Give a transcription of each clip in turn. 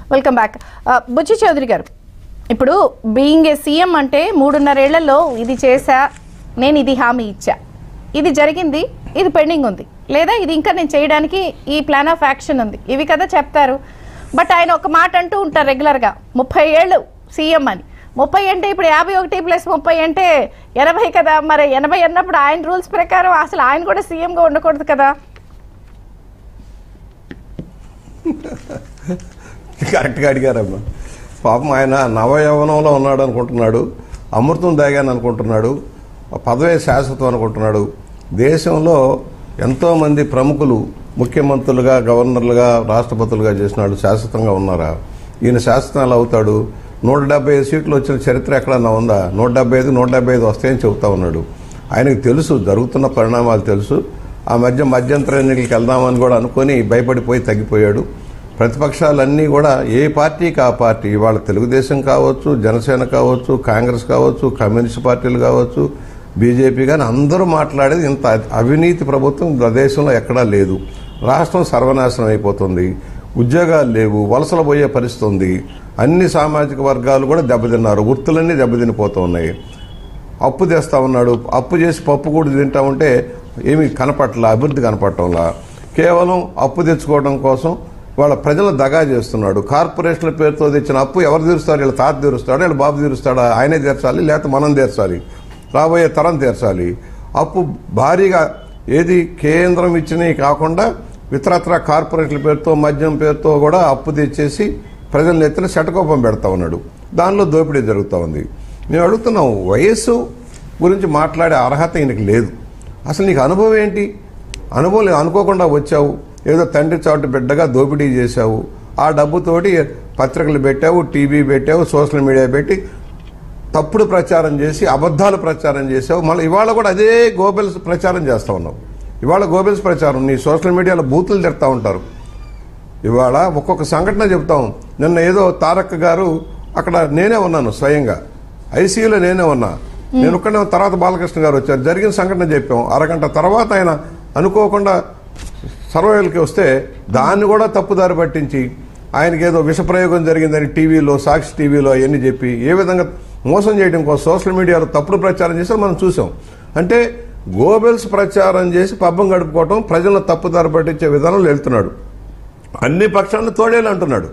Welcome back బుచ్చి చౌదరి గారు ఇప్పుడు being a CM అంటే మూడున్నరేళ్లలో ఇది చేశా నేను ఇది హామీ ఇచ్చా ఇది జరిగింది ఇది పెండింగ్ ఉంది లేదా ఇది ఇంకా నేను చేయడానికి ఈ ప్లాన్ ఆఫ్ యాక్షన్ ఉంది ఇవి కదా చెప్తారు బట్ ఆయన ఒక మాట అంటూ ఉంటారు రెగ్యులర్గా ముప్పై ఏళ్ళు సీఎం అని ముప్పై అంటే ఇప్పుడు యాభై ఒకటి ప్లస్ ముప్పై అంటే ఎనభై కదా మరి ఎనభై అన్నప్పుడు ఆయన రూల్స్ ప్రకారం అసలు ఆయన కూడా సీఎంగా ఉండకూడదు కదా కరెక్ట్గా అడిగారమ్మా పాపం ఆయన నవయవనంలో ఉన్నాడు అనుకుంటున్నాడు అమృతం దాగాను అనుకుంటున్నాడు ఆ పదవే శాశ్వతం అనుకుంటున్నాడు దేశంలో ఎంతోమంది ప్రముఖులు ముఖ్యమంత్రులుగా గవర్నర్లుగా రాష్ట్రపతులుగా చేసినాడు శాశ్వతంగా ఉన్నారా ఈయన శాశ్వతం ఎలా అవుతాడు నూట డెబ్బై ఐదు సీట్లు వచ్చిన చరిత్ర ఎక్కడన్నా ఉందా నూట డెబ్బై ఐదు నూట డెబ్బై ఐదు వస్తాయని చెబుతా ఉన్నాడు ఆయనకు తెలుసు జరుగుతున్న పరిణామాలు తెలుసు ఆ మధ్య మధ్యంతర ఎన్నికలకు వెళ్దామని కూడా అనుకొని భయపడిపోయి తగ్గిపోయాడు ప్రతిపక్షాలన్నీ కూడా ఏ పార్టీకి ఆ పార్టీ ఇవాళ తెలుగుదేశం కావచ్చు జనసేన కావచ్చు కాంగ్రెస్ కావచ్చు కమ్యూనిస్ట్ పార్టీలు కావచ్చు బీజేపీ కానీ అందరూ మాట్లాడేది ఇంత అవినీతి ప్రభుత్వం మన దేశంలో ఎక్కడా లేదు రాష్ట్రం సర్వనాశనం అయిపోతుంది ఉద్యోగాలు లేవు వలసలు పోయే పరిస్థితి ఉంది అన్ని సామాజిక వర్గాలు కూడా దెబ్బతిన్నారు వృత్తులన్నీ దెబ్బతినిపోతూ ఉన్నాయి అప్పు తెస్తా ఉన్నాడు అప్పు చేసి పప్పు కూడా తింటా ఉంటే ఏమీ కనపట్ల అభివృద్ధి కనపడటంలా కేవలం అప్పు తెచ్చుకోవడం కోసం వాళ్ళ ప్రజలు దగా చేస్తున్నాడు కార్పొరేషన్ల పేరుతో తెచ్చిన అప్పు ఎవరు తీరుస్తారు వీళ్ళ తాత తీరుస్తాడు వీళ్ళ బాబు తీరుస్తాడా ఆయనే తీర్చాలి లేకపోతే మనం తీర్చాలి రాబోయే తరం తీర్చాలి అప్పు భారీగా ఏది కేంద్రం ఇచ్చినవి కాకుండా ఇతరత్ర కార్పొరేట్ల పేరుతో మద్యం పేరుతో కూడా అప్పు తెచ్చేసి ప్రజల ఎత్తున శటకోపం పెడతా ఉన్నాడు దానిలో దోపిడీ జరుగుతూ ఉంది మేము అడుగుతున్నాం వయస్సు గురించి మాట్లాడే అర్హత ఈయనకి లేదు అసలు నీకు అనుభవం ఏంటి అనుభవం లేదు అనుకోకుండా వచ్చావు ఏదో తండ్రి చాటు బిడ్డగా దోపిడీ చేశావు ఆ డబ్బుతోటి పత్రికలు పెట్టావు టీవీ పెట్టావు సోషల్ మీడియా పెట్టి తప్పుడు ప్రచారం చేసి అబద్ధాలు ప్రచారం చేసావు మళ్ళీ ఇవాళ కూడా అదే గోబెల్స్ ప్రచారం చేస్తూ ఉన్నావు ఇవాళ గోబెల్స్ ప్రచారం నీ సోషల్ మీడియాలో బూతులు తిడతా ఉంటారు ఇవాళ ఒక్కొక్క సంఘటన చెప్తాం నిన్న ఏదో తారక్ గారు అక్కడ నేనే ఉన్నాను స్వయంగా ఐసీయూలో నేనే ఉన్నా నేను ఒక్కడే తర్వాత బాలకృష్ణ గారు వచ్చారు జరిగిన సంఘటన చెప్పాం అరగంట తర్వాత ఆయన అనుకోకుండా సర్వైవల్కి వస్తే దాన్ని కూడా తప్పుదారి పట్టించి ఆయనకి ఏదో విషప్రయోగం జరిగిందని టీవీలో సాక్షి టీవీలో అవన్నీ చెప్పి ఏ విధంగా మోసం చేయడం కోసం సోషల్ మీడియాలో తప్పుడు ప్రచారం చేసి మనం చూసాం అంటే గోబెల్స్ ప్రచారం చేసి పబ్బం గడుపుకోవటం ప్రజలను తప్పుదారి పట్టించే విధానంలో వెళ్తున్నాడు అన్ని పక్షాలను తోడేలు అంటున్నాడు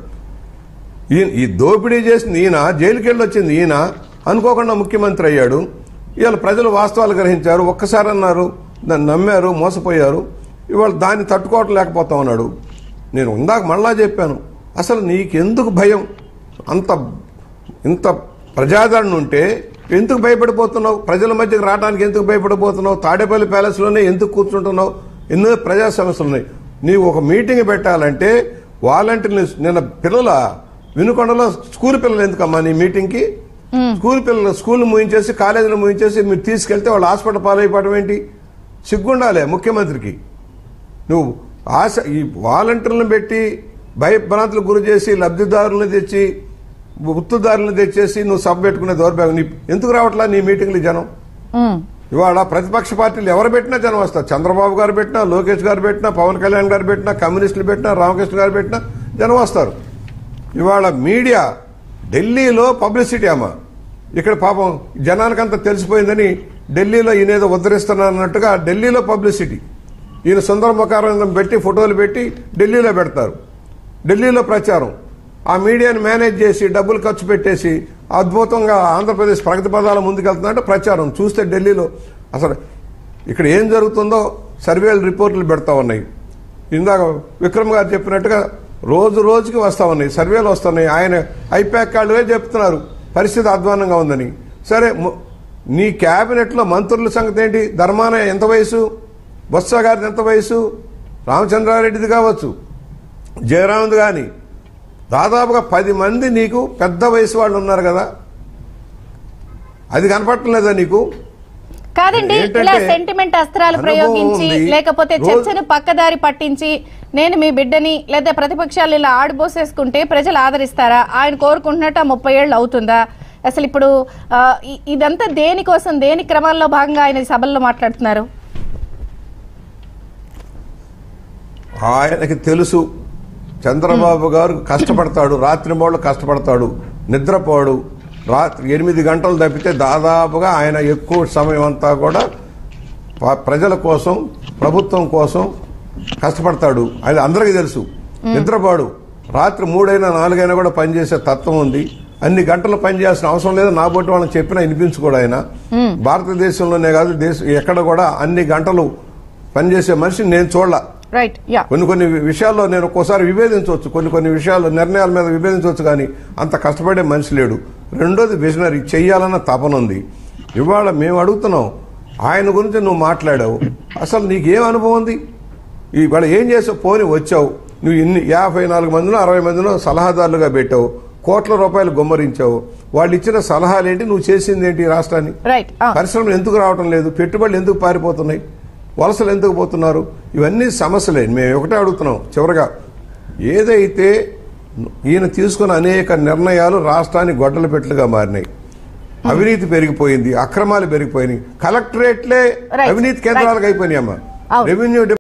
ఈయన ఈ దోపిడీ చేసింది ఈయన జైలుకి వెళ్ళి వచ్చింది ఈయన అనుకోకుండా ముఖ్యమంత్రి అయ్యాడు ఇవాళ ప్రజలు వాస్తవాలు గ్రహించారు ఒక్కసారి అన్నారు దాన్ని నమ్మారు మోసపోయారు ఇవాళ దాన్ని తట్టుకోవటం లేకపోతా ఉన్నాడు నేను ఇందాక మళ్ళా చెప్పాను అసలు నీకెందుకు భయం అంత ఇంత ప్రజాదరణ ఉంటే ఎందుకు భయపడిపోతున్నావు ప్రజల మధ్యకి రావడానికి ఎందుకు భయపడిపోతున్నావు తాడేపల్లి ప్యాలెస్లోనే ఎందుకు కూర్చుంటున్నావు ఎన్నో ప్రజా సమస్యలు ఉన్నాయి నీవు ఒక మీటింగ్ పెట్టాలంటే వాలంటీర్లు నిన్న పిల్లల వినుకొండలో స్కూల్ పిల్లలు ఎందుకమ్మా నీ మీటింగ్కి స్కూల్ పిల్లలు స్కూల్ ముయించేసి కాలేజీలు ముయించేసి మీరు తీసుకెళ్తే వాళ్ళు హాస్పిటల్ పాలైపోవడం ఏంటి సిగ్గుండాలే ముఖ్యమంత్రికి నువ్వు ఆశ ఈ వాలంటీర్లను పెట్టి భయభ్రాంతులకు గురి చేసి లబ్ధిదారులను తెచ్చి గుర్తుదారులను తెచ్చేసి నువ్వు సభ పెట్టుకునే దౌర్భాగ్యం నీ ఎందుకు రావట్లా నీ మీటింగ్లు జనం ఉమ్, ఇవాళ ప్రతిపక్ష పార్టీలు ఎవరు పెట్టినా జనం వస్తారు చంద్రబాబు గారు పెట్టినా లోకేష్ గారు పెట్టినా పవన్ కళ్యాణ్ గారు పెట్టినా కమ్యూనిస్టులు పెట్టినా రామకృష్ణ గారు పెట్టినా జనం వస్తారు ఇవాళ మీడియా ఢిల్లీలో పబ్లిసిటీ అమ్మ ఇక్కడ పాపం జనానికంతా తెలిసిపోయిందని ఢిల్లీలో ఈయన ఏదో ఉద్ధరిస్తున్నానన్నట్టుగా ఢిల్లీలో పబ్లిసిటీ ఈయన సుందర ముఖారంగం పెట్టి ఫోటోలు పెట్టి ఢిల్లీలో పెడతారు ఢిల్లీలో ప్రచారం ఆ మీడియాని మేనేజ్ చేసి డబ్బులు ఖర్చు పెట్టేసి అద్భుతంగా ఆంధ్రప్రదేశ్ ప్రగతి పదాల ముందుకెళ్తుందంటే ప్రచారం చూస్తే ఢిల్లీలో అసలు ఇక్కడ ఏం జరుగుతుందో సర్వేలు రిపోర్టులు పెడతా ఉన్నాయి ఇందాక విక్రమ్ గారు చెప్పినట్టుగా రోజు రోజుకి వస్తా ఉన్నాయి సర్వేలు వస్తున్నాయి ఆయన ఐపాక్ వాళ్ళే చెప్తున్నారు పరిస్థితి అధ్వానంగా ఉందని సరే ము- నీ క్యాబినెట్లో మంత్రుల సంగతి ఏంటి ధర్మాన ఎంత వయసు బొత్స గారిది ఎంత వయసు రామచంద్రారెడ్డిది కావచ్చు జయరాముది కానీ దాదాపుగా పది మంది నీకు పెద్ద వయసు వాళ్ళు ఉన్నారు కదా అది కనపడలేదా నీకు కాదండి ఏంటంటే ఇలా సెంటిమెంట్ అస్త్రాలు అనుభవం ప్రయోగించి ఉంది. లేకపోతే రోజు- చర్చను పక్కదారి పట్టించి నేను మీ బిడ్డని లేదా ప్రతిపక్షాలు ఇలా ఆడిపోసేసుకుంటే ప్రజలు ఆదరిస్తారా ఆయన కోరుకుంటున్నట్టు ఆ ముప్పై ఏళ్ళు అవుతుందా అసలు ఇప్పుడు ఆ, ఇ- ఇదంతా దేనికోసం దేని క్రమంలో భాగంగా ఆయన ఈ సభల్లో మాట్లాడుతున్నారు ఆయనకి తెలుసు చంద్రబాబు గారు కష్టపడతాడు రాత్రి మూడు కష్టపడతాడు నిద్రపోడు రాత్రి ఎనిమిది గంటలు తప్పితే దాదాపుగా ఆయన ఎక్కువ సమయం అంతా కూడా ప- ప్రజల కోసం ప్రభుత్వం కోసం కష్టపడతాడు అది అందరికీ తెలుసు నిద్రపోడు రాత్రి మూడైనా నాలుగైనా కూడా పనిచేసే తత్వం ఉంది అన్ని గంటలు పనిచేయాల్సిన అవసరం లేదు నా బోటి వాళ్ళని చెప్పినా వినిపించుకోడు ఆయన భారతదేశంలోనే కాదు దేశం ఎక్కడ కూడా అన్ని గంటలు పనిచేసే మనిషిని నేను చూడాల రైట్ యా కొన్ని కొన్ని విషయాల్లో నేను ఒక్కోసారి విభేదించవచ్చు కొన్ని కొన్ని విషయాలు నిర్ణయాల మీద విభేదించవచ్చు కానీ అంత కష్టపడే మనిషి లేడు రెండోది విజనరీ చెయ్యాలన్న తపన ఉంది ఇవాళ మేము అడుగుతున్నాం ఆయన గురించి నువ్వు మాట్లాడావు అసలు నీకేం అనుభవం ఉంది ఇవాళ ఏం చేసావు పోని వచ్చావు నువ్వు ఇన్ని యాభై నాలుగు మందిలో అరవై మందిలో సలహాదారులుగా పెట్టావు కోట్ల రూపాయలు గుమ్మరించావు వాళ్ళు ఇచ్చిన సలహాలు ఏంటి నువ్వు చేసింది ఏంటి ఈ రాష్ట్రాన్ని రైట్ పరిశ్రమలు ఎందుకు రావటం లేదు పెట్టుబడులు ఎందుకు పారిపోతున్నాయి వలసలు ఎందుకు పోతున్నారు ఇవన్నీ సమస్యలే మేము ఒకటే అడుగుతున్నాం చివరగా ఏదైతే ఈయన తీసుకున్న అనేక నిర్ణయాలు రాష్ట్రాన్ని గొడ్డల పెట్లుగా మారినాయి అవినీతి పెరిగిపోయింది అక్రమాలు పెరిగిపోయినాయి కలెక్టరేట్లే Right. అవినీతి కేంద్రాలకు అయిపోయినాయి అమ్మా అవును. రెవెన్యూ